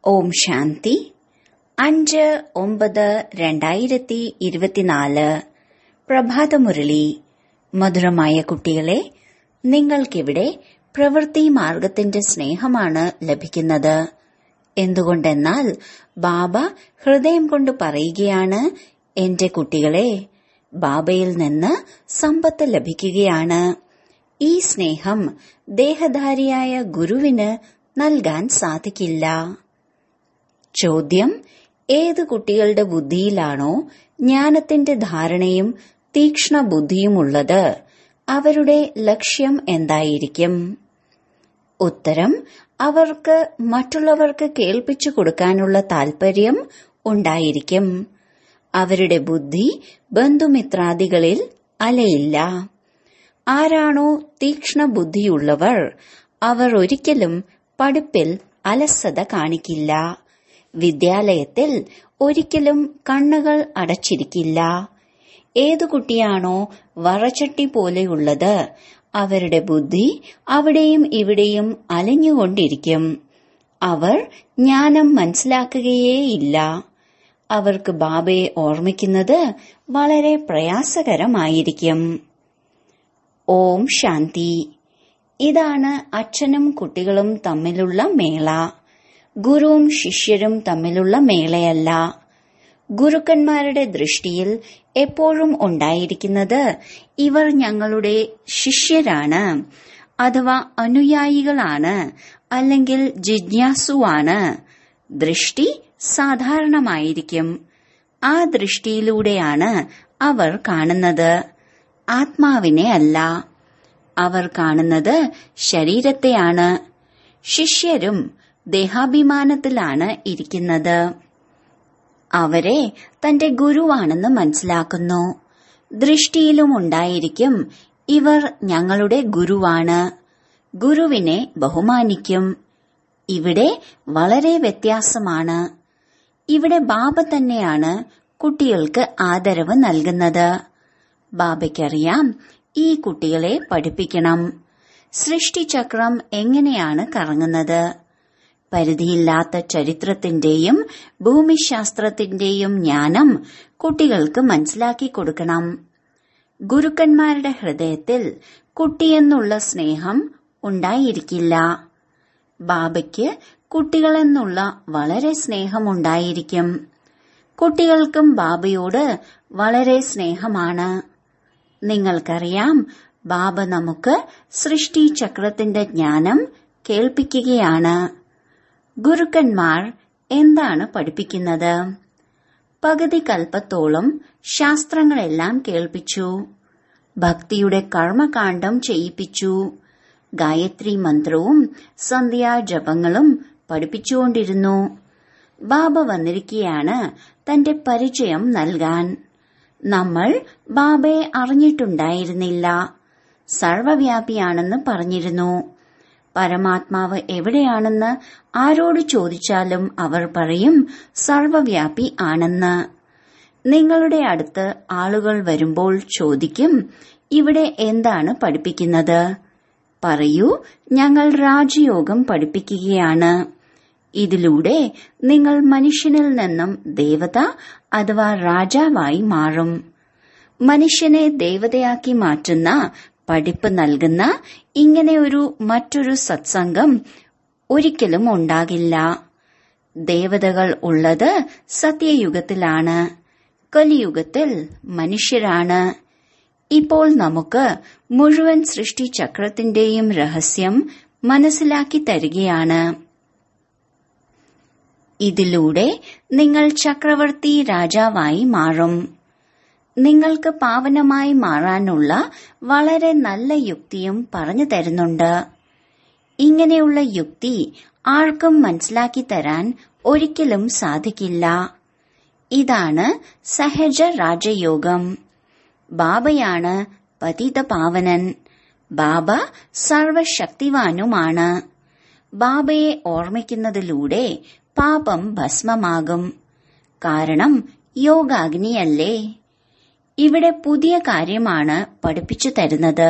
ഓം ശാന്തി അഞ്ച് ഒമ്പത് രണ്ടായിരത്തി ഇരുപത്തിനാല് പ്രഭാതമുരളി മധുരമായ കുട്ടികളെ നിങ്ങൾക്കിവിടെ പ്രവൃത്തി മാർഗത്തിന്റെ സ്നേഹമാണ് ലഭിക്കുന്നത് എന്തുകൊണ്ടെന്നാൽ ബാബ ഹൃദയം കൊണ്ട് പറയുകയാണ് എന്റെ കുട്ടികളെ ബാബയിൽ നിന്ന് സമ്പത്ത് ലഭിക്കുകയാണ് ഈ സ്നേഹം ദേഹധാരിയായ ഗുരുവിന് നൽകാൻ സാധിക്കില്ല ചോദ്യം ഏത് കുട്ടികളുടെ ബുദ്ധിയിലാണോ ജ്ഞാനത്തിന്റെ ധാരണയും തീക്ഷ്ണ ബുദ്ധിയുമുള്ളത് അവരുടെ ലക്ഷ്യം എന്തായിരിക്കും ഉത്തരം അവർക്ക് മറ്റുള്ളവർക്ക് കേൾപ്പിച്ചു കൊടുക്കാനുള്ള താൽപര്യം ഉണ്ടായിരിക്കും അവരുടെ ബുദ്ധി ബന്ധുമിത്രാദികളിൽ അലയില്ല ആരാണോ തീക്ഷ്ണ ബുദ്ധിയുള്ളവർ അവർ ഒരിക്കലും പഠിപ്പിൽ അലസത കാണിക്കില്ല വിദ്യാലയത്തിൽ ഒരിക്കലും കണ്ണുകൾ അടച്ചിരിക്കില്ല ഏതു കുട്ടിയാണോ വറച്ചട്ടി പോലെയുള്ളത് അവരുടെ ബുദ്ധി അവിടെയും ഇവിടെയും അലഞ്ഞുകൊണ്ടിരിക്കും അവർ ജ്ഞാനം മനസ്സിലാക്കുകയേയില്ല അവർക്ക് ബാബയെ ഓർമ്മിക്കുന്നത് വളരെ പ്രയാസകരമായിരിക്കും ഓം ശാന്തി ഇതാണ് അച്ഛനും കുട്ടികളും തമ്മിലുള്ള മേള ഗുരുവും ശിഷ്യരും തമ്മിലുള്ള മേളയല്ല ഗുരുക്കന്മാരുടെ ദൃഷ്ടിയിൽ എപ്പോഴും ഉണ്ടായിരിക്കുന്നത് ഇവർ ഞങ്ങളുടെ ശിഷ്യരാണ് അഥവാ അനുയായികളാണ് അല്ലെങ്കിൽ ജിജ്ഞാസുവാണ് ദൃഷ്ടി സാധാരണമായിരിക്കും ആ ദൃഷ്ടിയിലൂടെയാണ് അവർ കാണുന്നത് ആത്മാവിനെ അല്ല അവർ കാണുന്നത് ശരീരത്തെയാണ് ശിഷ്യരും ദേഹാഭിമാനത്തിലാണ് ഇരിക്കുന്നത് അവരെ തന്റെ ഗുരുവാണെന്ന് മനസ്സിലാക്കുന്നു ദൃഷ്ടിയിലും ഉണ്ടായിരിക്കും ഇവർ ഞങ്ങളുടെ ഗുരുവാണ് ഗുരുവിനെ ബഹുമാനിക്കും ഇവിടെ വളരെ വ്യത്യാസമാണ് ഇവിടെ ബാബ തന്നെയാണ് കുട്ടികൾക്ക് ആദരവ് നൽകുന്നത് ബാബയ്ക്കറിയാം ഈ കുട്ടികളെ പഠിപ്പിക്കണം സൃഷ്ടിചക്രം എങ്ങനെയാണ് കറങ്ങുന്നത് പരിധിയില്ലാത്ത ചരിത്രത്തിന്റെയും ഭൂമിശാസ്ത്രത്തിന്റെയും ജ്ഞാനം കുട്ടികൾക്ക് മനസ്സിലാക്കി കൊടുക്കണം ഗുരുക്കന്മാരുടെ ഹൃദയത്തിൽ കുട്ടിയെന്നുള്ള സ്നേഹം ഉണ്ടായിരിക്കില്ല ബാബയ്ക്ക് കുട്ടികളെന്നുള്ള വളരെ സ്നേഹമുണ്ടായിരിക്കും കുട്ടികൾക്കും ബാബയോട് വളരെ സ്നേഹമാണ് നിങ്ങൾക്കറിയാം ബാബ നമുക്ക് സൃഷ്ടി ചക്രത്തിന്റെ ജ്ഞാനം കേൾപ്പിക്കുകയാണ് ഗുരുക്കന്മാർ എന്താണ് പഠിപ്പിക്കുന്നത് പകുതി കൽപ്പത്തോളം ശാസ്ത്രങ്ങളെല്ലാം കേൾപ്പിച്ചു ഭക്തിയുടെ കർമ്മകാന്ഡം ചെയ്യിപ്പിച്ചു ഗായത്രി മന്ത്രവും സന്ധ്യാജപങ്ങളും പഠിപ്പിച്ചുകൊണ്ടിരുന്നു ബാബ വന്നിരിക്കുകയാണ് തന്റെ പരിചയം നൽകാൻ നമ്മൾ ബാബയെ അറിഞ്ഞിട്ടുണ്ടായിരുന്നില്ല സർവവ്യാപിയാണെന്ന് പറഞ്ഞിരുന്നു പരമാത്മാവ് എവിടെയാണെന്ന് ആരോട് ചോദിച്ചാലും അവർ പറയും സർവവ്യാപി ആണെന്ന് നിങ്ങളുടെ അടുത്ത് ആളുകൾ വരുമ്പോൾ ചോദിക്കും ഇവിടെ എന്താണ് പഠിപ്പിക്കുന്നത് പറയൂ ഞങ്ങൾ രാജയോഗം പഠിപ്പിക്കുകയാണ് ഇതിലൂടെ നിങ്ങൾ മനുഷ്യനിൽ നിന്നും ദേവത അഥവാ രാജാവായി മാറും മനുഷ്യനെ ദേവതയാക്കി മാറ്റുന്ന പഠിപ്പ് നൽകുന്ന ഇങ്ങനെ ഒരു മറ്റൊരു സത്സംഗം ഒരിക്കലും ഉണ്ടാകില്ല ദേവതകൾ ഉള്ളത് സത്യയുഗത്തിലാണ് കലിയുഗത്തിൽ മനുഷ്യരാണ് ഇപ്പോൾ നമുക്ക് മുഴുവൻ സൃഷ്ടിചക്രത്തിന്റെയും രഹസ്യം മനസ്സിലാക്കി തരികയാണ് ഇതിലൂടെ നിങ്ങൾ ചക്രവർത്തി രാജാവായി മാറും നിങ്ങൾക്ക് പാവനമായി മാറാനുള്ള വളരെ നല്ല യുക്തിയും പറഞ്ഞു തരുന്നുണ്ട് ഇങ്ങനെയുള്ള യുക്തി ആർക്കും മനസ്സിലാക്കി തരാൻ ഒരിക്കലും സാധിക്കില്ല ഇതാണ് സഹജ രാജയോഗം ബാബയാണ് പതിത പാവനൻ ബാബ സർവശക്തിവാനുമാണ് ബാബയെ ഓർമ്മിക്കുന്നതിലൂടെ പാപം ഭസ്മമാകും കാരണം യോഗാഗ്നിയല്ലേ ഇവിടെ പുതിയ കാര്യമാണ് പഠിപ്പിച്ചു തരുന്നത്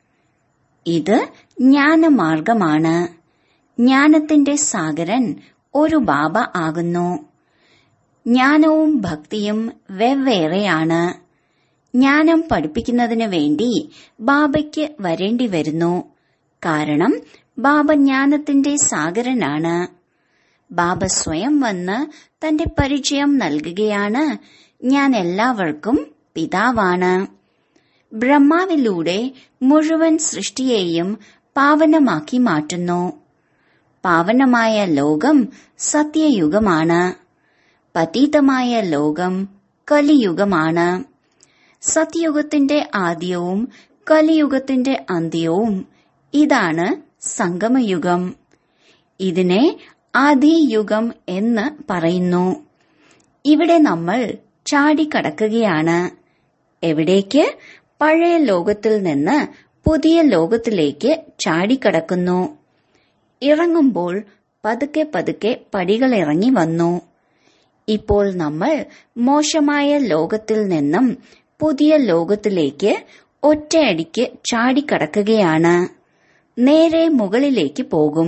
ഇത് ജ്ഞാനമാർഗമാണ് ജ്ഞാനത്തിന്റെ സാഗരൻ ഒരു ബാബ ആകുന്നു ജ്ഞാനവും ഭക്തിയും വെവ്വേറെയാണ് ജ്ഞാനം പഠിപ്പിക്കുന്നതിന് വേണ്ടി ബാബയ്ക്ക് വരേണ്ടി വരുന്നു കാരണം ബാബ ജ്ഞാനത്തിന്റെ സാഗരനാണ് ബാബ സ്വയം വന്ന് തന്റെ പരിചയം നൽകുകയാണ് ഞാൻ എല്ലാവർക്കും പിതാവാണ് ബ്രഹ്മാവിലൂടെ മുഴുവൻ സൃഷ്ടിയെയും പാവനമാക്കി മാറ്റുന്നു പാവനമായ ലോകം സത്യയുഗമാണ് പതീതമായ ലോകം കലിയുഗമാണ് സത്യയുഗത്തിന്റെ ആദ്യവും കലിയുഗത്തിന്റെ അന്ത്യവും ഇതാണ് സംഗമയുഗം ഇതിനെ ആദിയുഗം എന്ന് പറയുന്നു ഇവിടെ നമ്മൾ ചാടിക്കടക്കുകയാണ് എവിടേക്ക് പഴയ ലോകത്തിൽ നിന്ന് പുതിയ ലോകത്തിലേക്ക് ചാടിക്കടക്കുന്നു ഇറങ്ങുമ്പോൾ പതുക്കെ പതുക്കെ പടികൾ ഇറങ്ങി വന്നു ഇപ്പോൾ നമ്മൾ മോശമായ ലോകത്തിൽ നിന്നും പുതിയ ലോകത്തിലേക്ക് ഒറ്റയടിക്ക് ചാടിക്കടക്കുകയാണ് നേരെ മുകളിലേക്ക് പോകും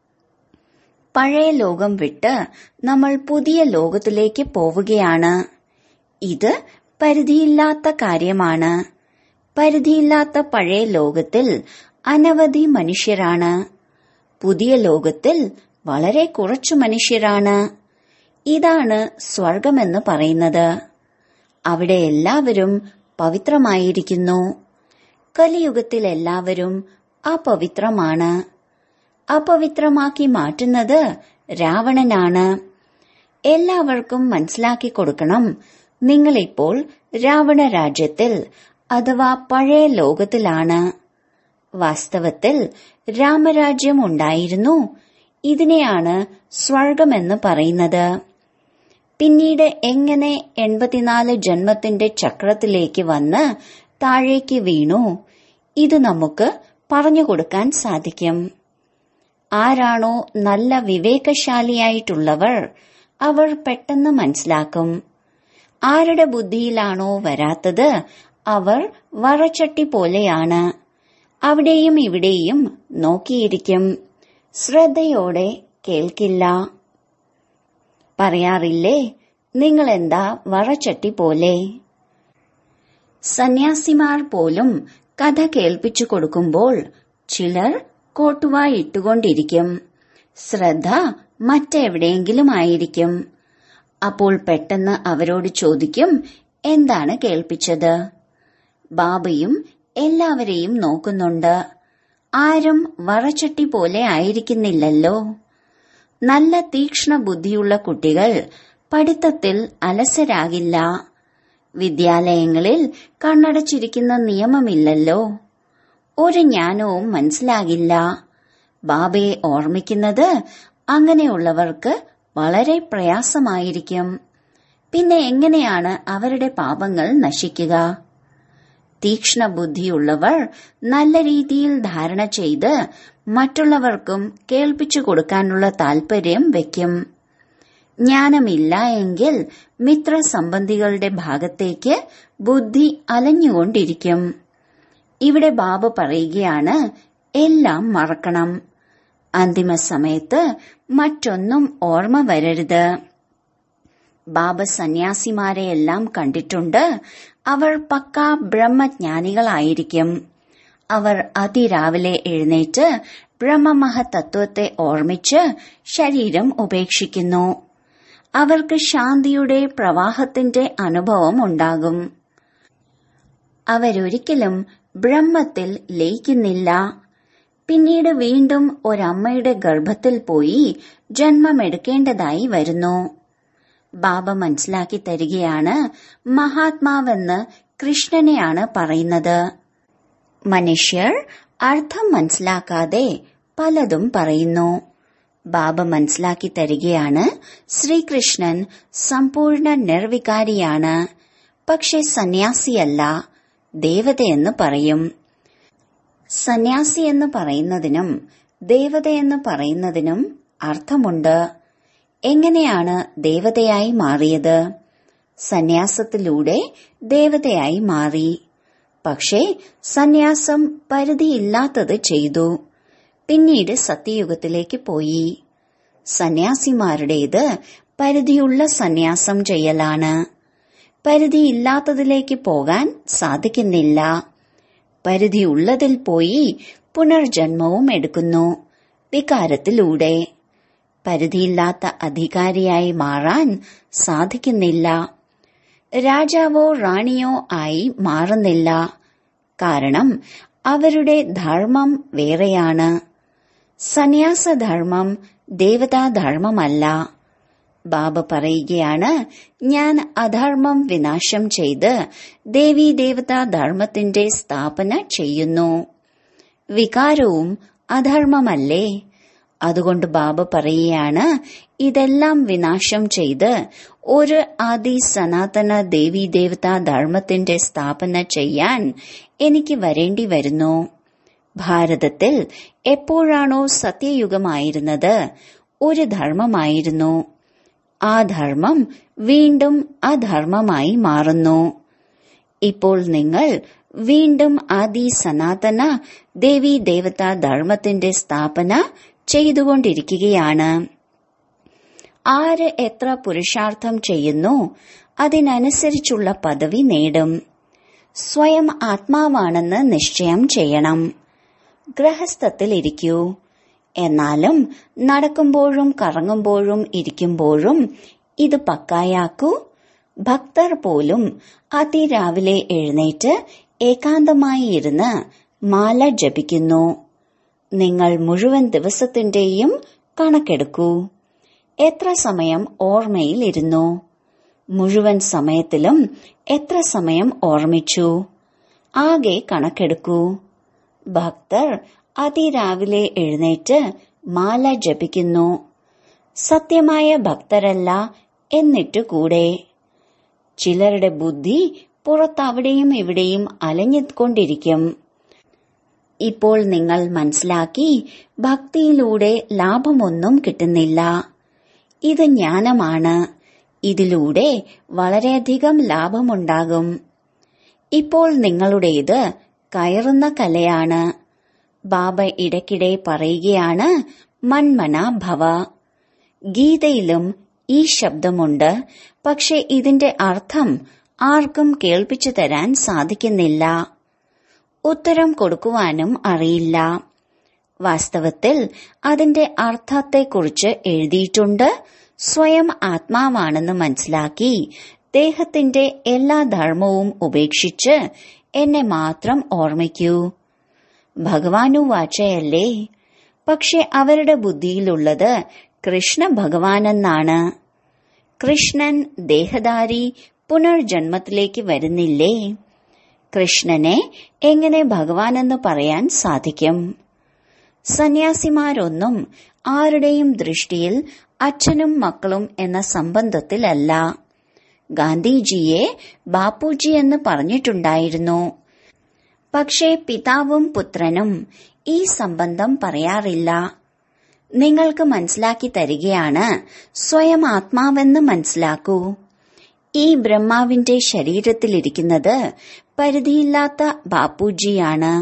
പഴയ ലോകം വിട്ട് നമ്മൾ പുതിയ ലോകത്തിലേക്ക് പോവുകയാണ് ഇത് പരിധിയില്ലാത്ത കാര്യമാണ് പരിധിയില്ലാത്ത പഴയ ലോകത്തിൽ അനവധി മനുഷ്യരാണ് പുതിയ ലോകത്തിൽ വളരെ കുറച്ചു മനുഷ്യരാണ് ഇതാണ് സ്വർഗമെന്ന് പറയുന്നത് അവിടെ എല്ലാവരും പവിത്രമായിരിക്കുന്നു കലിയുഗത്തിൽ എല്ലാവരും അപവിത്രമാണ് അപവിത്രമാക്കി മാറ്റുന്നത് രാവണനാണ് എല്ലാവർക്കും മനസ്സിലാക്കി കൊടുക്കണം നിങ്ങളിപ്പോൾ രാവണ രാജ്യത്തിൽ അഥവാ പഴയ ലോകത്തിലാണ് വാസ്തവത്തിൽ രാമരാജ്യം ഉണ്ടായിരുന്നു ഇതിനെയാണ് സ്വർഗമെന്ന് പറയുന്നത് പിന്നീട് എങ്ങനെ എൺപത്തിനാല് ജന്മത്തിന്റെ ചക്രത്തിലേക്ക് വന്ന് താഴേക്ക് വീണു ഇത് നമുക്ക് പറഞ്ഞു കൊടുക്കാൻ സാധിക്കും ആരാണോ നല്ല വിവേകശാലിയായിട്ടുള്ളവർ അവർ പെട്ടെന്ന് മനസ്സിലാക്കും ആരുടെ ബുദ്ധിയിലാണോ വരാത്തത് അവർ വറച്ചട്ടി പോലെയാണ് അവിടെയും ഇവിടെയും നോക്കിയിരിക്കും ശ്രദ്ധയോടെ കേൾക്കില്ല പറയാറില്ലേ നിങ്ങളെന്താ വറച്ചട്ടി പോലെ സന്യാസിമാർ പോലും കഥ കേൾപ്പിച്ചു കൊടുക്കുമ്പോൾ ചിലർ കോട്ടുവായി ഇട്ടുകൊണ്ടിരിക്കും ശ്രദ്ധ മറ്റെവിടെയെങ്കിലും ആയിരിക്കും അപ്പോൾ പെട്ടെന്ന് അവരോട് ചോദിക്കും എന്താണ് കേൾപ്പിച്ചത് ബാബയും എല്ലാവരെയും നോക്കുന്നുണ്ട് ആരും വറച്ചട്ടി പോലെ ആയിരിക്കുന്നില്ലല്ലോ നല്ല തീക്ഷ്ണ ബുദ്ധിയുള്ള കുട്ടികൾ പഠിത്തത്തിൽ അലസരാകില്ല വിദ്യാലയങ്ങളിൽ കണ്ണടച്ചിരിക്കുന്ന നിയമമില്ലല്ലോ ഒരു ജ്ഞാനവും മനസ്സിലാകില്ല ബാബയെ ഓർമ്മിക്കുന്നത് അങ്ങനെയുള്ളവർക്ക് വളരെ പ്രയാസമായിരിക്കും പിന്നെ എങ്ങനെയാണ് അവരുടെ പാപങ്ങൾ നശിക്കുക തീക്ഷ്ണ ബുദ്ധിയുള്ളവർ നല്ല രീതിയിൽ ധാരണ ചെയ്ത് മറ്റുള്ളവർക്കും കേൾപ്പിച്ചു കൊടുക്കാനുള്ള താൽപര്യം വയ്ക്കും ജ്ഞാനമില്ല എങ്കിൽ മിത്രസംബന്ധികളുടെ ഭാഗത്തേക്ക് ബുദ്ധി അലഞ്ഞുകൊണ്ടിരിക്കും ഇവിടെ ബാബ പറയുകയാണ് എല്ലാം മറക്കണം അന്തിമ സമയത്ത് മറ്റൊന്നും ഓർമ്മ വരരുത് ബാബ സന്യാസിമാരെയെല്ലാം കണ്ടിട്ടുണ്ട് അവർ പക്ക ബ്രഹ്മജ്ഞാനികളായിരിക്കും അവർ അതിരാവിലെ എഴുന്നേറ്റ് ബ്രഹ്മമഹതത്വത്തെ ഓർമ്മിച്ച് ശരീരം ഉപേക്ഷിക്കുന്നു അവർക്ക് ശാന്തിയുടെ പ്രവാഹത്തിന്റെ അനുഭവം ഉണ്ടാകും അവരൊരിക്കലും ബ്രഹ്മത്തിൽ ലയിക്കുന്നില്ല പിന്നീട് വീണ്ടും ഒരമ്മയുടെ ഗർഭത്തിൽ പോയി ജന്മമെടുക്കേണ്ടതായി വരുന്നു ബാബ മനസ്സിലാക്കി തരികയാണ് മഹാത്മാവെന്ന് കൃഷ്ണനെയാണ് പറയുന്നത് മനുഷ്യർ അർത്ഥം മനസ്സിലാക്കാതെ പലതും പറയുന്നു ബാബ മനസ്സിലാക്കി തരികയാണ് ശ്രീകൃഷ്ണൻ സമ്പൂർണ്ണ നിർവികാരിയാണ് പക്ഷെ സന്യാസിയല്ല ദേവതയെന്ന് പറയും സന്യാസി എന്ന് പറയുന്നതിനും ദേവതയെന്ന് പറയുന്നതിനും അർത്ഥമുണ്ട് എങ്ങനെയാണ് ദേവതയായി മാറിയത് സന്യാസത്തിലൂടെ ദേവതയായി മാറി പക്ഷേ സന്യാസം പരിധിയില്ലാത്തത് ചെയ്തു പിന്നീട് സത്യയുഗത്തിലേക്ക് പോയി സന്യാസിമാരുടേത് പരിധിയുള്ള സന്യാസം ചെയ്യലാണ് പരിധിയില്ലാത്തതിലേക്ക് പോകാൻ സാധിക്കുന്നില്ല പരിധിയുള്ളതിൽ പോയി പുനർജന്മവും എടുക്കുന്നു വികാരത്തിലൂടെ പരിധിയില്ലാത്ത അധികാരിയായി മാറാൻ സാധിക്കുന്നില്ല രാജാവോ റാണിയോ ആയി മാറുന്നില്ല കാരണം അവരുടെ ധർമ്മം വേറെയാണ് സന്യാസധർമ്മം ദേവതാധർമ്മമല്ല ബാബ പറയുകയാണ് ഞാൻ അധർമ്മം വിനാശം ചെയ്ത് ദേവീ ദേവതാ ധർമ്മത്തിന്റെ സ്ഥാപന ചെയ്യുന്നു വികാരവും അധർമ്മമല്ലേ അതുകൊണ്ട് ബാബ പറയുകയാണ് ഇതെല്ലാം വിനാശം ചെയ്ത് ഒരു ആദി സനാതന ദേവീ ദേവതാ ധർമ്മത്തിന്റെ സ്ഥാപന ചെയ്യാൻ എനിക്ക് വരേണ്ടി വരുന്നു ഭാരതത്തിൽ എപ്പോഴാണോ സത്യയുഗമായിരുന്നത് ഒരു ധർമ്മമായിരുന്നു ആ ധർമ്മം വീണ്ടും അധർമ്മമായി മാറുന്നു ഇപ്പോൾ നിങ്ങൾ വീണ്ടും ആദി സനാതന ദേവീ ദേവതാ ധർമ്മത്തിന്റെ സ്ഥാപന ചെയ്തുകൊണ്ടിരിക്കുകയാണ് ആര് എത്ര പുരുഷാർത്ഥം ചെയ്യുന്നു അതിനനുസരിച്ചുള്ള പദവി നേടും സ്വയം ആത്മാവാണെന്ന് നിശ്ചയം ചെയ്യണം ഗ്രഹസ്ഥത്തിൽ ഇരിക്കൂ എന്നാലും നടക്കുമ്പോഴും കറങ്ങുമ്പോഴും ഇരിക്കുമ്പോഴും ഇത് പക്കായാക്കൂ ഭക്തർ പോലും അതിരാവിലെ എഴുന്നേറ്റ് ഏകാന്തമായി ഇരുന്ന് മാല ജപിക്കുന്നു നിങ്ങൾ മുഴുവൻ ദിവസത്തിന്റെയും കണക്കെടുക്കൂ എത്ര സമയം ഓർമ്മയിൽ ഇരുന്നു മുഴുവൻ സമയത്തിലും എത്ര സമയം ഓർമ്മിച്ചു ആകെ കണക്കെടുക്കൂ ഭക്തർ അതിരാവിലെ എഴുന്നേറ്റ് മാല ജപിക്കുന്നു സത്യമായ ഭക്തരല്ല എന്നിട്ടു കൂടെ ചിലരുടെ ബുദ്ധി പുറത്തവിടെയും ഇവിടെയും അലഞ്ഞുകൊണ്ടിരിക്കും ഇപ്പോൾ നിങ്ങൾ മനസ്സിലാക്കി ഭക്തിയിലൂടെ ലാഭമൊന്നും കിട്ടുന്നില്ല ഇത് ജ്ഞാനമാണ് ഇതിലൂടെ വളരെയധികം ലാഭമുണ്ടാകും ഇപ്പോൾ നിങ്ങളുടേത് കയറുന്ന കലയാണ് ബാബ ഇടയ്ക്കിടെ പറയുകയാണ് മൺമന ഭവ ഗീതയിലും ഈ ശബ്ദമുണ്ട് പക്ഷെ ഇതിന്റെ അർത്ഥം ആർക്കും കേൾപ്പിച്ചു തരാൻ സാധിക്കുന്നില്ല ഉത്തരം കൊടുക്കുവാനും അറിയില്ല വാസ്തവത്തിൽ അതിന്റെ അർത്ഥത്തെക്കുറിച്ച് എഴുതിയിട്ടുണ്ട് സ്വയം ആത്മാവാണെന്ന് മനസ്സിലാക്കി ദേഹത്തിന്റെ എല്ലാ ധർമ്മവും ഉപേക്ഷിച്ച് എന്നെ മാത്രം ഓർമ്മിക്കൂ ഭഗവാനു വാച്ചയല്ലേ പക്ഷെ അവരുടെ ബുദ്ധിയിലുള്ളത് കൃഷ്ണ ഭഗവാനെന്നാണ് കൃഷ്ണൻ ദേഹധാരി പുനർജന്മത്തിലേക്ക് വരുന്നില്ലേ കൃഷ്ണനെ എങ്ങനെ ഭഗവാനെന്ന് പറയാൻ സാധിക്കും സന്യാസിമാരൊന്നും ആരുടെയും ദൃഷ്ടിയിൽ അച്ഛനും മക്കളും എന്ന സംബന്ധത്തിലല്ല ഗാന്ധിജിയെ ബാപ്പുജി എന്ന് പറഞ്ഞിട്ടുണ്ടായിരുന്നു പക്ഷേ പിതാവും പുത്രനും ഈ സംബന്ധം പറയാറില്ല നിങ്ങൾക്ക് മനസ്സിലാക്കി തരികയാണ് സ്വയം ആത്മാവെന്ന് മനസ്സിലാക്കൂ ഈ ബ്രഹ്മാവിന്റെ ശരീരത്തിലിരിക്കുന്നത് പരിധിയില്ലാത്ത ബാപ്പുജിയാണ്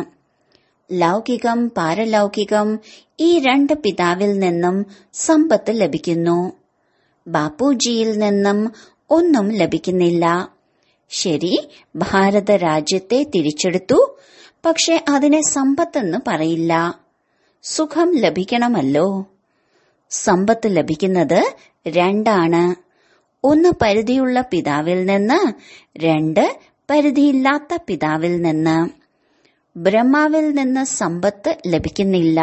ലൗകികം പാരലൗകികം ഈ രണ്ട് പിതാവിൽ നിന്നും സമ്പത്ത് ലഭിക്കുന്നു ബാപ്പുജിയിൽ നിന്നും ഒന്നും ലഭിക്കുന്നില്ല ശരി ഭാരത രാജ്യത്തെ തിരിച്ചെടുത്തു പക്ഷെ അതിനെ സമ്പത്തെന്ന് പറയില്ല സുഖം ലഭിക്കണമല്ലോ സമ്പത്ത് ലഭിക്കുന്നത് രണ്ടാണ് ഒന്ന് പരിധിയുള്ള പിതാവിൽ നിന്ന് രണ്ട് പരിധിയില്ലാത്ത പിതാവിൽ നിന്ന് ബ്രഹ്മാവിൽ നിന്ന് സമ്പത്ത് ലഭിക്കുന്നില്ല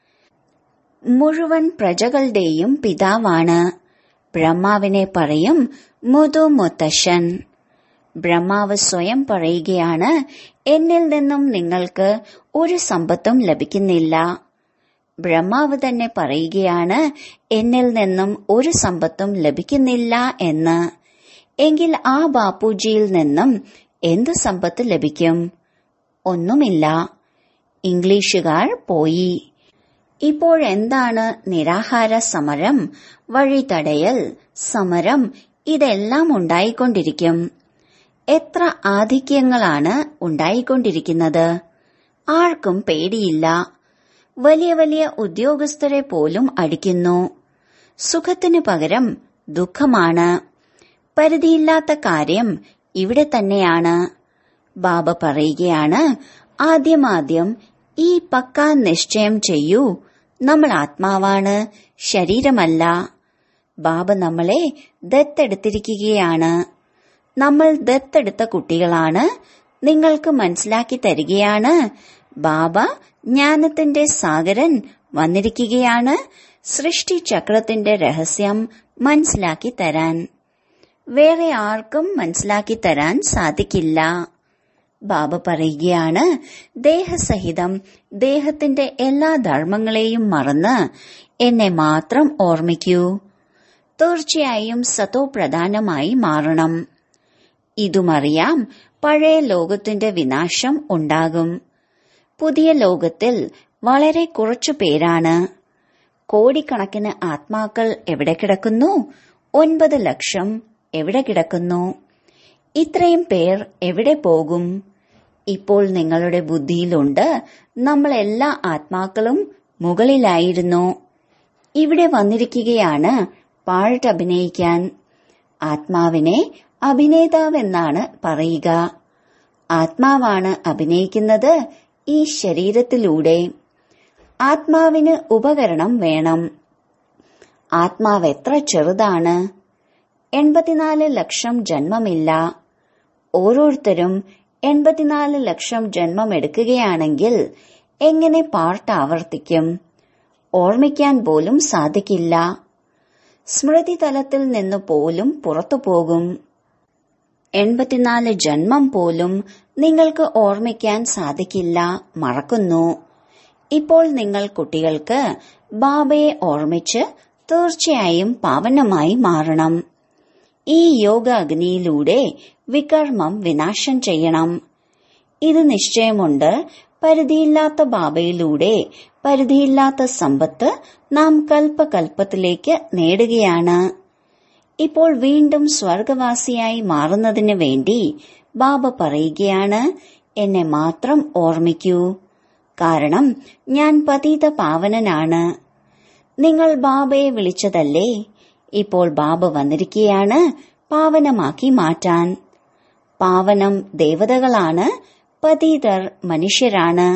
മുഴുവൻ പ്രജകളുടെയും പിതാവാണ് ബ്രഹ്മാവിനെ പറയും മുതു മുത്തശ്ശൻ ബ്രഹ്മാവ് സ്വയം പറയുകയാണ് എന്നിൽ നിന്നും നിങ്ങൾക്ക് ഒരു സമ്പത്തും ലഭിക്കുന്നില്ല ബ്രഹ്മാവ് തന്നെ പറയുകയാണ് എന്നിൽ നിന്നും ഒരു സമ്പത്തും ലഭിക്കുന്നില്ല എന്ന് എങ്കിൽ ആ ബാപ്പുജിയിൽ നിന്നും എന്ത് സമ്പത്ത് ലഭിക്കും ഒന്നുമില്ല ഇംഗ്ലീഷുകാർ പോയി ഇപ്പോഴെന്താണ് നിരാഹാര സമരം വഴിതടയൽ സമരം ഇതെല്ലാം ഉണ്ടായിക്കൊണ്ടിരിക്കും എത്ര ആധിക്യങ്ങളാണ് ഉണ്ടായിക്കൊണ്ടിരിക്കുന്നത് ആർക്കും പേടിയില്ല വലിയ വലിയ ഉദ്യോഗസ്ഥരെ പോലും അടിക്കുന്നു സുഖത്തിനു പകരം ദുഃഖമാണ് പരിധിയില്ലാത്ത കാര്യം ഇവിടെ തന്നെയാണ് ബാബ പറയുകയാണ് ആദ്യമാദ്യം ഈ പക്ക നിശ്ചയം ചെയ്യൂ നമ്മൾ ആത്മാവാണ് ശരീരമല്ല ബാബ നമ്മളെ ദത്തെടുത്തിരിക്കുകയാണ് നമ്മൾ ദത്തെടുത്ത കുട്ടികളാണ് നിങ്ങൾക്ക് മനസ്സിലാക്കി തരികയാണ് ബാബ ജ്ഞാനത്തിന്റെ സാഗരൻ വന്നിരിക്കുകയാണ് സൃഷ്ടി ചക്രത്തിന്റെ രഹസ്യം മനസ്സിലാക്കി തരാൻ വേറെ ആർക്കും മനസ്സിലാക്കി തരാൻ സാധിക്കില്ല ബാബ പറയുകയാണ് ദേഹസഹിതം ദേഹത്തിന്റെ എല്ലാ ധർമ്മങ്ങളെയും മറന്ന് എന്നെ മാത്രം ഓർമ്മിക്കൂ തീർച്ചയായും സതോ പ്രധാനമായി മാറണം ഇതുമറിയാം പഴയ ലോകത്തിന്റെ വിനാശം ഉണ്ടാകും പുതിയ ലോകത്തിൽ വളരെ കുറച്ചു പേരാണ് കോടിക്കണക്കിന് ആത്മാക്കൾ എവിടെ കിടക്കുന്നു ഒൻപത് ലക്ഷം എവിടെ കിടക്കുന്നു ഇത്രയും പേർ എവിടെ പോകും ഇപ്പോൾ നിങ്ങളുടെ ബുദ്ധിയിലുണ്ട് നമ്മൾ എല്ലാ ആത്മാക്കളും മുകളിലായിരുന്നു ഇവിടെ വന്നിരിക്കുകയാണ് പാട്ട് അഭിനയിക്കാൻ ആത്മാവിനെ അഭിനേതാവെന്നാണ് പറയുക ആത്മാവാണ് അഭിനയിക്കുന്നത് ഈ ശരീരത്തിലൂടെ ആത്മാവിന് ഉപകരണം വേണം ആത്മാവ് എത്ര ചെറുതാണ് എൺപത്തിനാല് ലക്ഷം ജന്മമില്ല ഓരോരുത്തരും എൺപത്തിനാല് ലക്ഷം ജന്മം എടുക്കുകയാണെങ്കിൽ എങ്ങനെ പാർട്ട് ആവർത്തിക്കും ഓർമ്മിക്കാൻ പോലും സാധിക്കില്ല സ്മൃതി തലത്തിൽ നിന്ന് പോലും പുറത്തു പോകും എൺപത്തിനാല് ജന്മം പോലും നിങ്ങൾക്ക് ഓർമ്മിക്കാൻ സാധിക്കില്ല മറക്കുന്നു ഇപ്പോൾ നിങ്ങൾ കുട്ടികൾക്ക് ബാബയെ ഓർമ്മിച്ച് തീർച്ചയായും പാവനമായി മാറണം ഈ യോഗ അഗ്നിയിലൂടെ വികർമ്മം വിനാശം ചെയ്യണം ഇത് നിശ്ചയമുണ്ട് പരിധിയില്ലാത്ത ബാബയിലൂടെ പരിധിയില്ലാത്ത സമ്പത്ത് നാം കൽപ്പകൽപ്പത്തിലേക്ക് നേടുകയാണ് ഇപ്പോൾ വീണ്ടും സ്വർഗവാസിയായി മാറുന്നതിന് വേണ്ടി ബാബ പറയുകയാണ് എന്നെ മാത്രം ഓർമ്മിക്കൂ കാരണം ഞാൻ പതീത പാവനനാണ് നിങ്ങൾ ബാബയെ വിളിച്ചതല്ലേ ഇപ്പോൾ ബാബ വന്നിരിക്കുകയാണ് പാവനമാക്കി മാറ്റാൻ പാവനം ദേവതകളാണ് പതീതർ മനുഷ്യരാണ്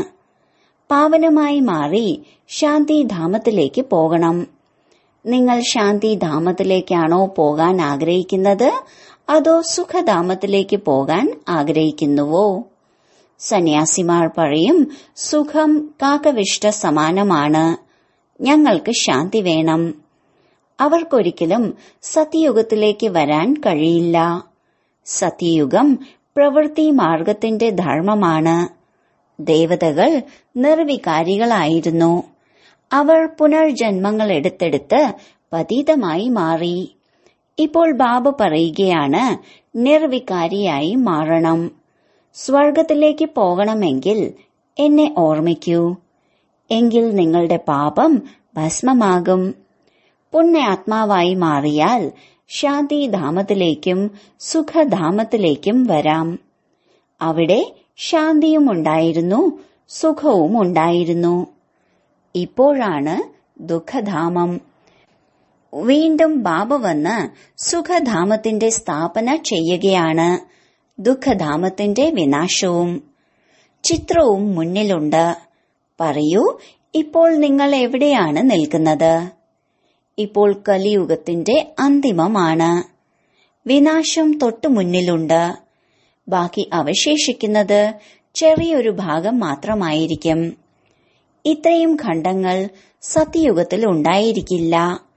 പാവനമായി മാറി ശാന്തിധാമത്തിലേക്ക് പോകണം നിങ്ങൾ ശാന്തിധാമത്തിലേക്കാണോ പോകാൻ ആഗ്രഹിക്കുന്നത് അതോ സുഖധാമത്തിലേക്ക് പോകാൻ ആഗ്രഹിക്കുന്നുവോ സന്യാസിമാർ പറയും സുഖം കാക്കവിഷ്ട സമാനമാണ് ഞങ്ങൾക്ക് ശാന്തി വേണം അവർക്കൊരിക്കലും സത്യയുഗത്തിലേക്ക് വരാൻ കഴിയില്ല സത്യയുഗം പ്രവൃത്തി മാർഗത്തിന്റെ ധർമ്മമാണ് ദേവതകൾ നിർവികാരികളായിരുന്നു അവർ പുനർജന്മങ്ങൾ എടുത്തെടുത്ത് പതീതമായി മാറി ഇപ്പോൾ ബാബ പറയുകയാണ് നിർവികാരിയായി മാറണം സ്വർഗത്തിലേക്ക് പോകണമെങ്കിൽ എന്നെ ഓർമ്മിക്കൂ എങ്കിൽ നിങ്ങളുടെ പാപം ഭസ്മമാകും പുണ്യാത്മാവായി മാറിയാൽ ശാന്തിധാമത്തിലേക്കും സുഖധാമത്തിലേക്കും വരാം അവിടെ ശാന്തിയും ഉണ്ടായിരുന്നു സുഖവും ഉണ്ടായിരുന്നു ഇപ്പോഴാണ് ദുഃഖധാമം വീണ്ടും ബാബ വന്ന് സുഖധാമത്തിന്റെ സ്ഥാപന ചെയ്യുകയാണ് ദുഃഖധാമത്തിന്റെ വിനാശവും ചിത്രവും മുന്നിലുണ്ട് പറയൂ ഇപ്പോൾ നിങ്ങൾ എവിടെയാണ് നിൽക്കുന്നത് ഇപ്പോൾ കലിയുഗത്തിന്റെ അന്തിമമാണ് വിനാശം തൊട്ടു മുന്നിലുണ്ട് ബാക്കി അവശേഷിക്കുന്നത് ചെറിയൊരു ഭാഗം മാത്രമായിരിക്കും ഇത്രയും ഖണ്ഡങ്ങൾ സത്യയുഗത്തിൽ ഉണ്ടായിരിക്കില്ല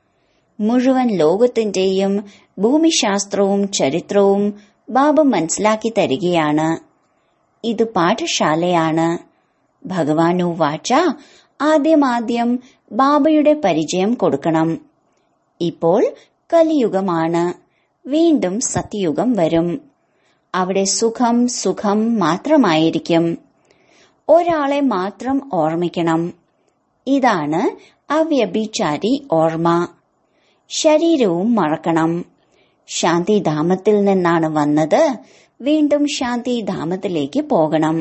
മുഴുവൻ ലോകത്തിന്റെയും ഭൂമിശാസ്ത്രവും ചരിത്രവും ബാബ മനസ്സിലാക്കി തരികയാണ് ഇത് പാഠശാലയാണ് ഭഗവാനു വാച ആദ്യമാദ്യം ബാബയുടെ പരിചയം കൊടുക്കണം ഇപ്പോൾ കലിയുഗമാണ് വീണ്ടും സത്യയുഗം വരും അവിടെ സുഖം സുഖം മാത്രമായിരിക്കും ഒരാളെ മാത്രം ഓർമ്മിക്കണം ഇതാണ് അവ്യഭിചാരി ഓർമ്മ ശരീരവും മറക്കണം ശാന്തിധാമത്തിൽ നിന്നാണ് വന്നത് വീണ്ടും ശാന്തിധാമത്തിലേക്ക് പോകണം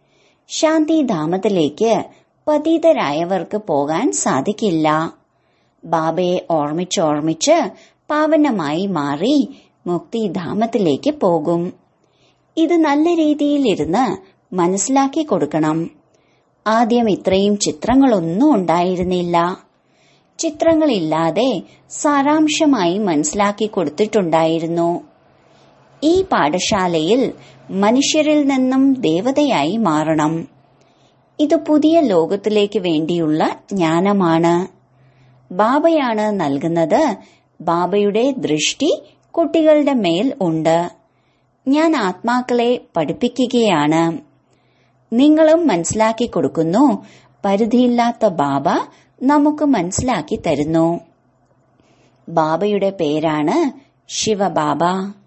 ശാന്തിധാമത്തിലേക്ക് പതീതരായവർക്ക് പോകാൻ സാധിക്കില്ല ബാബയെ ഓർമ്മിച്ച് ഓർമ്മിച്ച് പാവനമായി മാറി മുക്തിധാമത്തിലേക്ക് പോകും ഇത് നല്ല രീതിയിലിരുന്ന് മനസ്സിലാക്കി കൊടുക്കണം ആദ്യം ഇത്രയും ചിത്രങ്ങളൊന്നും ഉണ്ടായിരുന്നില്ല ചിത്രങ്ങളില്ലാതെ സാരാംശമായി മനസ്സിലാക്കി കൊടുത്തിട്ടുണ്ടായിരുന്നു ഈ പാഠശാലയിൽ മനുഷ്യരിൽ നിന്നും ദേവതയായി മാറണം ഇത് പുതിയ ലോകത്തിലേക്ക് വേണ്ടിയുള്ള ജ്ഞാനമാണ് ബാബയാണ് നൽകുന്നത് ബാബയുടെ ദൃഷ്ടി കുട്ടികളുടെ മേൽ ഉണ്ട് ഞാൻ ആത്മാക്കളെ പഠിപ്പിക്കുകയാണ് നിങ്ങളും മനസ്സിലാക്കി കൊടുക്കുന്നു പരിധിയില്ലാത്ത ബാബ നമുക്ക് മനസ്സിലാക്കി തരുന്നു ബാബയുടെ പേരാണ് ശിവബാബ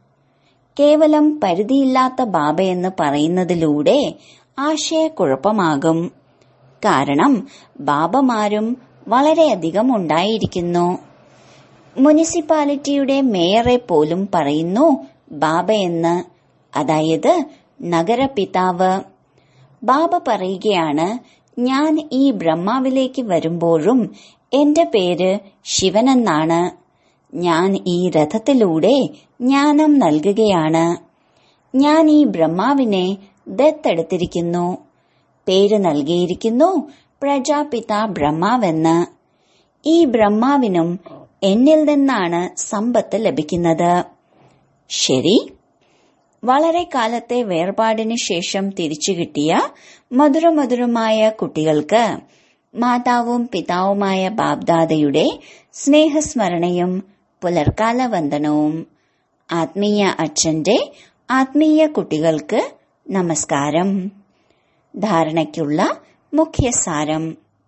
കേവലം പരിധിയില്ലാത്ത ബാബയെന്ന് പറയുന്നതിലൂടെ ആശയക്കുഴപ്പമാകും കാരണം ബാബമാരും വളരെയധികം ഉണ്ടായിരിക്കുന്നു മുനിസിപ്പാലിറ്റിയുടെ മേയറെ പോലും പറയുന്നു ബാബയെന്ന് അതായത് നഗരപിതാവ് ബാബ പറയുകയാണ് ഞാൻ ഈ ബ്രഹ്മാവിലേക്ക് വരുമ്പോഴും എന്റെ പേര് ശിവനെന്നാണ് ഞാൻ ഈ രഥത്തിലൂടെ ജ്ഞാനം നൽകുകയാണ് ഞാൻ ഈ ബ്രഹ്മാവിനെ ദത്തെടുത്തിരിക്കുന്നു പേര് നൽകിയിരിക്കുന്നു പ്രജാപിത ബ്രഹ്മാവെന്ന് ഈ ബ്രഹ്മാവിനും എന്നിൽ നിന്നാണ് സമ്പത്ത് ലഭിക്കുന്നത് ശരി വളരെ കാലത്തെ വേർപാടിന് ശേഷം തിരിച്ചു കിട്ടിയ മധുരമധുരമായ കുട്ടികൾക്ക് മാതാവും പിതാവുമായ ബാബ്ദാദയുടെ സ്നേഹസ്മരണയും പുലർക്കാല വന്ദനവും ആത്മീയ അച്ഛന്റെ ആത്മീയ കുട്ടികൾക്ക് നമസ്കാരം ധാരണയ്ക്കുള്ള മുഖ്യസാരം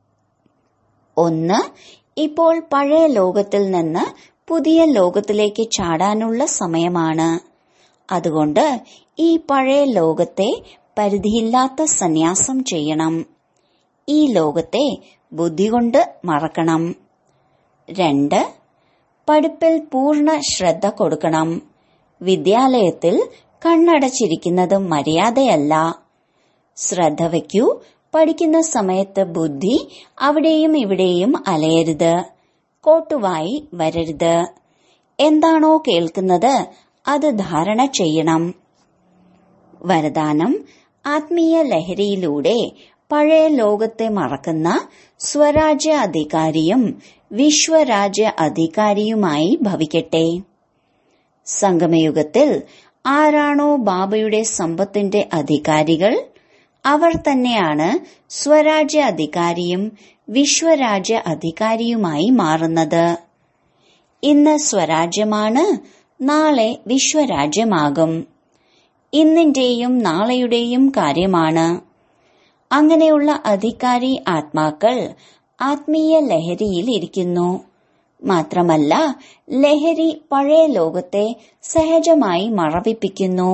ഒന്ന് ഇപ്പോൾ പഴയ ലോകത്തിൽ നിന്ന് പുതിയ ലോകത്തിലേക്ക് ചാടാനുള്ള സമയമാണ് അതുകൊണ്ട് ഈ പഴയ ലോകത്തെ പരിധിയില്ലാത്ത സന്യാസം ചെയ്യണം ഈ ലോകത്തെ ബുദ്ധി കൊണ്ട് മറക്കണം രണ്ട് പഠിപ്പിൽ പൂർണ്ണ ശ്രദ്ധ കൊടുക്കണം വിദ്യാലയത്തിൽ കണ്ണടച്ചിരിക്കുന്നത് മര്യാദയല്ല ശ്രദ്ധ വയ്ക്കൂ പഠിക്കുന്ന സമയത്ത് ബുദ്ധി അവിടെയും ഇവിടെയും അലയരുത് കോട്ടുവായി വരരുത് എന്താണോ കേൾക്കുന്നത് അത് ധാരണ ചെയ്യണം വരദാനം ആത്മീയ ലഹരിയിലൂടെ പഴയ ലോകത്തെ മറക്കുന്ന സ്വരാജ്യ അധികാരിയും വിശ്വരാജ്യ അധികാരിയുമായി ഭവിക്കട്ടെ സംഗമയുഗത്തിൽ ആരാണോ ബാബയുടെ സമ്പത്തിന്റെ അധികാരികൾ അവർ തന്നെയാണ് സ്വരാജ്യ അധികാരിയും വിശ്വരാജ്യ അധികാരിയുമായി മാറുന്നത് ഇന്ന് സ്വരാജ്യമാണ് നാളെ വിശ്വരാജ്യമാകും ഇന്നിന്റെയും നാളെയുടെയും കാര്യമാണ് അങ്ങനെയുള്ള അധികാരി ആത്മാക്കൾ ആത്മീയ ലഹരിയിൽ ഇരിക്കുന്നു മാത്രമല്ല ലഹരി പഴയ ലോകത്തെ സഹജമായി മറവിപ്പിക്കുന്നു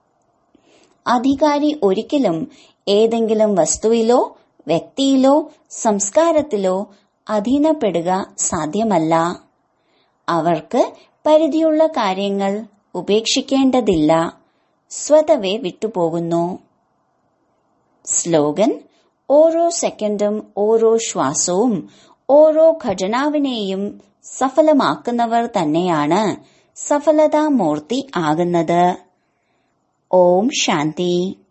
അധികാരി ഒരിക്കലും ഏതെങ്കിലും വസ്തുവിലോ വ്യക്തിയിലോ സംസ്കാരത്തിലോ അധീനപ്പെടുക സാധ്യമല്ല അവർക്ക് പരിധിയുള്ള കാര്യങ്ങൾ ഉപേക്ഷിക്കേണ്ടതില്ല സ്വതവേ വിട്ടുപോകുന്നു സ്ലോഗൻ ഓരോ സെക്കൻഡും ഓരോ ശ്വാസവും ഓരോ ഖജനാവിനെയും സഫലമാക്കുന്നവർ തന്നെയാണ് സഫലതാമൂർത്തി ആകുന്നത് ഓം ശാന്തി